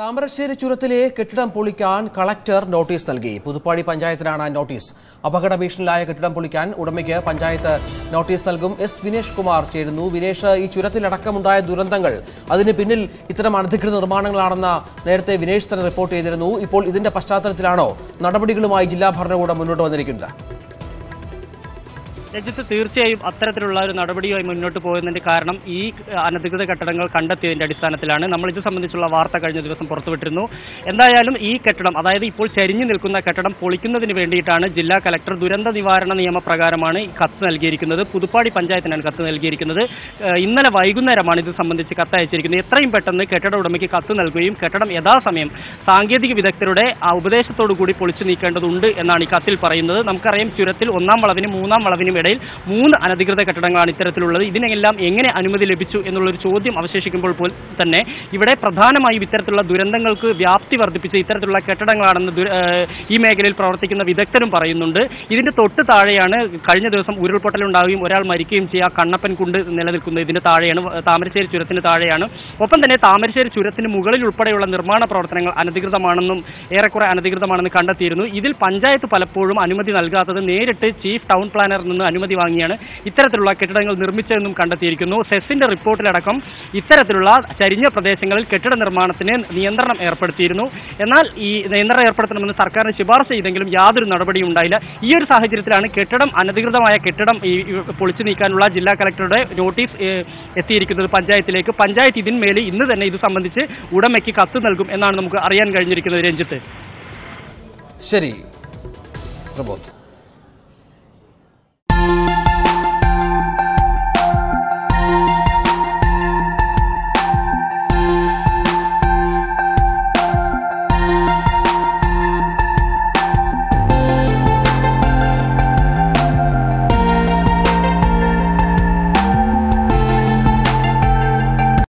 താമരശ്ശേരി ചുരത്തിലെ കെട്ടിടം പൊളിക്കാൻ collector notice നൽകി പുതുപ്പാടി പഞ്ചായത്തിനാണ് നോട്ടീസ് അപകട ഭീഷണിയിലായ കെട്ടിടം പൊളിക്കാൻ ഉടമയ്ക്ക് പഞ്ചായത്ത് നോട്ടീസ് നൽകും എസ് വിനേഷ് കുമാർ ചേരുന്നു വിനേഷ് ഈ ചുരത്തിലടക്കമുണ്ടായ ദുരന്തങ്ങൾ അതിന് പിന്നിൽ ഇത്തരം അനധികൃത നിർമ്മാണങ്ങളാണെന്ന് നേരത്തെ വിനേഷ് തന്നെ റിപ്പോർട്ട് ചെയ്തിരുന്നു ഇപ്പോൾ ഇതിന്റെ പശ്ചാത്തലത്തിലാണോ നടപടികളുമായി ജില്ലാ ഭരണകൂടം മുന്നോട്ട് വന്നിരിക്കുന്നത് രഞ്ജിത്ത് തീർച്ചയായും അത്തരത്തിലുള്ള ഒരു നടപടിയുമായി മുന്നോട്ട് പോകുന്നതിന്റെ കാരണം ഈ അനധികൃത കെട്ടിടങ്ങൾ കണ്ടെത്തിയതിന്റെ അടിസ്ഥാനത്തിലാണ് നമ്മൾ ഇത് സംബന്ധിച്ചുള്ള വാർത്ത കഴിഞ്ഞ ദിവസം പുറത്തുവിട്ടിരുന്നു എന്തായാലും ഈ കെട്ടിടം അതായത് ഇപ്പോൾ ചരിഞ്ഞു നിൽക്കുന്ന കെട്ടിടം പൊളിക്കുന്നതിന് വേണ്ടിയിട്ടാണ് ജില്ലാ കലക്ടർ ദുരന്ത നിവാരണ നിയമപ്രകാരമാണ് ഈ കത്ത് നൽകിയിരിക്കുന്നത് പുതുപ്പാടി പഞ്ചായത്തിനാണ് കത്ത് നൽകിയിരിക്കുന്നത് ഏഹ് ഇന്നലെ വൈകുന്നേരമാണ് ഇത് സംബന്ധിച്ച് കത്ത് അയച്ചിരിക്കുന്നത് എത്രയും പെട്ടെന്ന് കെട്ടിട ഉടമയ്ക്ക് കത്ത് നൽകുകയും കെട്ടിടം യഥാസമയം സാങ്കേതിക വിദഗ്ധരുടെ ആ ഉപദേശത്തോടു കൂടി പൊളിച്ചു നീക്കേണ്ടതുണ്ട് എന്നാണ് ഈ കത്തിൽ പറയുന്നത് നമുക്കറിയാം ചുരത്തിൽ ഒന്നാം വളവിനും മൂന്നാം വളവിനും ഇടയിൽ മൂന്ന് അനധികൃത കെട്ടിടങ്ങളാണ് ഇത്തരത്തിലുള്ളത് ഇതിനെല്ലാം എങ്ങനെ അനുമതി ലഭിച്ചു എന്നുള്ളൊരു ചോദ്യം അവശേഷിക്കുമ്പോൾ പോൽ തന്നെ ഇവിടെ പ്രധാനമായും ഇത്തരത്തിലുള്ള ദുരന്തങ്ങൾക്ക് വ്യാപ്തി വർദ്ധിപ്പിച്ച ഇത്തരത്തിലുള്ള കെട്ടിടങ്ങളാണെന്ന് ദുര- ഏഹ് ഈ മേഖലയിൽ പ്രവർത്തിക്കുന്ന വിദഗ്ധരും പറയുന്നുണ്ട് ഇതിന്റെ തൊട്ട് താഴെയാണ് കഴിഞ്ഞ ദിവസം ഉരുൾപൊട്ടലുണ്ടാവുകയും ഒരാൾ മരിക്കുകയും ചെയ്യുക ആ കണ്ണപ്പൻ കുണ്ട് നിലനിൽക്കുന്നത് ഇതിന്റെ താഴെയാണ് താമരശ്ശേരി ചുരത്തിന് താഴെയാണ് ഒപ്പം തന്നെ താമരശ്ശേരി ചുരത്തിന് മുകളിൽ ഉൾപ്പെടെയുള്ള നിർമ്മാണ പ്രവർത്തനങ്ങൾ അനധികൃതമാണെന്നും ഏറെക്കുറെ അനധികൃതമാണെന്ന് കണ്ടെത്തിയിരുന്നു ഇതിൽ പഞ്ചായത്ത് പലപ്പോഴും അനുമതി നൽകാത്തത് നേരിട്ട് ചീഫ് ടൗൺ പ്ലാനറിൽ നിന്ന് അനുമതി വാങ്ങിയാണ് ഇത്തരത്തിലുള്ള കെട്ടിടങ്ങൾ നിർമ്മിച്ചതെന്നും കണ്ടെത്തിയിരിക്കുന്നു സെസിന്റെ റിപ്പോർട്ടിലടക്കം ഇത്തരത്തിലുള്ള ചരിഞ്ഞ പ്രദേശങ്ങളിൽ കെട്ടിട നിർമ്മാണത്തിന് നിയന്ത്രണം ഏർപ്പെടുത്തിയിരുന്നു എന്നാൽ ഈ നിയന്ത്രണം ഏർപ്പെടുത്തണമെന്ന് സർക്കാരിന് ശുപാർശ ചെയ്തെങ്കിലും യാതൊരു നടപടിയും ഉണ്ടായില്ല ഈ ഒരു സാഹചര്യത്തിലാണ് കെട്ടിടം അനധികൃതമായ കെട്ടിടം ഈ ഈ പൊളിച്ചു നീക്കാനുള്ള ജില്ലാ കളക്ടറുടെ നോട്ടീസ് ഏഹ്, എത്തിയിരിക്കുന്നത് പഞ്ചായത്തിലേക്ക് പഞ്ചായത്ത് ഇതിന്മേൽ ഇന്ന് തന്നെ ഇത് സംബന്ധിച്ച് ഉടമയ്ക്ക് കത്ത് നൽകും എന്നാണ് നമുക്ക് അറിയാൻ കഴിഞ്ഞിരിക്കുന്നത് രഞ്ജിത്ത് ശരി പ്രബോധ്